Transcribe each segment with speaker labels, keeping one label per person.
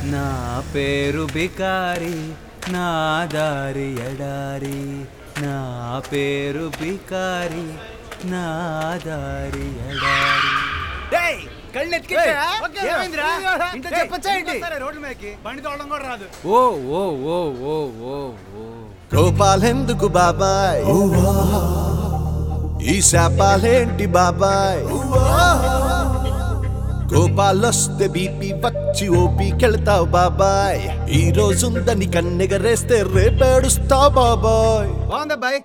Speaker 1: నా పేరు బికారి నా దారి ఎడారి నా పేరు బికారి నా దారి ఎడారి
Speaker 2: డేయ్ కళ్ళు ఎత్తికిచ్చా?
Speaker 3: ఓకే.
Speaker 2: ఏమైందిరా ఇంత
Speaker 3: డేయ్,
Speaker 2: చెప్పచ్చా ఏంటి
Speaker 3: ఇంకోసారి రోడ్ల మీదకి బండి తోడడం కూడా రాదు
Speaker 1: ఓ ఓ ఓ ఓ ఓ ఓ
Speaker 4: గోపాలెందుకు బాబాయ్ ఈ శాపాలేంటి బాబాయ్ గోపాలొస్తే బీపీ వచ్చి ఓపీకెళ్తావు బాబాయ్ ఈ రోజుందని కన్నెగరేస్తే రేపేడుస్తావు బాబాయ్
Speaker 2: బాగుందబ్బాయ్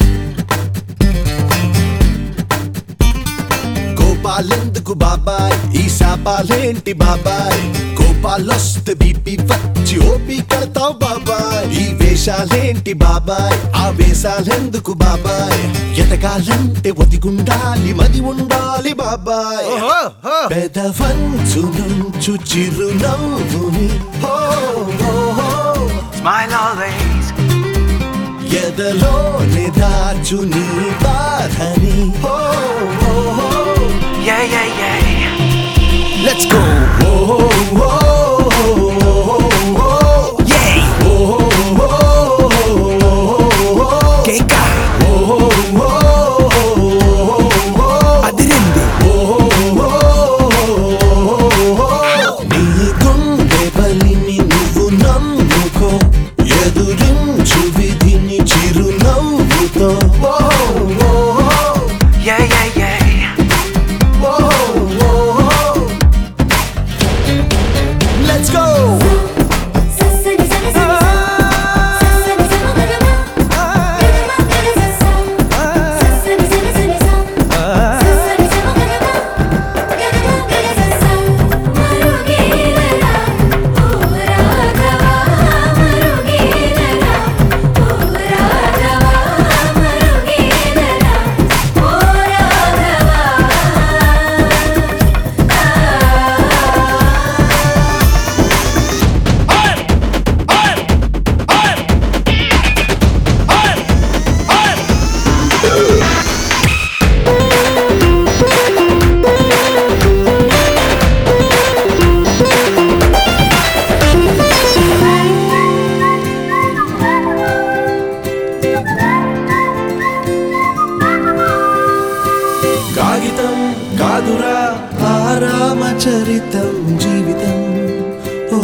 Speaker 4: గోపాలెందుకు బాబాయ్ ఈ శాపాలేంటి బాబాయ్ గోపాలొస్తే బీపీ వచ్చి ఓపీ కడతావు బాబాయ్ ఈ వేషాలేంటి బాబాయ్ ఆ వేషాలెందుకు బాబాయ్ ఎతకాలంటే ఒదిగుండాలి మది ఉండాలి బాబాయ్
Speaker 2: ఓహో హో.
Speaker 4: పెదవంచు నుంచు చిరునవ్వుని హో, హో, హో.
Speaker 1: స్మైల్ ఆల్వేస్
Speaker 4: ఎదలోని దాచు నీ బాధని హో, హో, హో.
Speaker 1: Yeah yeah yeah
Speaker 4: Let's go. Whoa, whoa, whoa, whoa, yeah. Whoa, whoa, whoa, Keka. Whoa, whoa, whoa, అదిరింది. Whoa, నీ గుండె బలిని నువ్వు నమ్ముకో ఎదురించు విధిని చిరునవ్వుతో Whoa, whoa,
Speaker 1: yeah yeah yeah
Speaker 4: whoa, whoa. Let's go.
Speaker 5: ససని సని సని ససని సని గగమ గగమ గగసస ససని సని సని ససని సని గగమ గగమ గగసస మరుగేలరా ఓరాగవా మరుగేలరా ఓరాగవా మరుగేలరా ఓరాగవా
Speaker 4: కాగితం కాదురా ఆరామచరితం జీవితం ఓ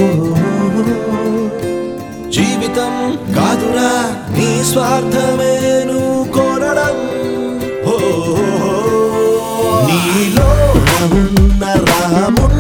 Speaker 4: జీవితం కాదురా నీ స్వార్థమేను కోరడం ఓ నీలో ఉన్న రాముడు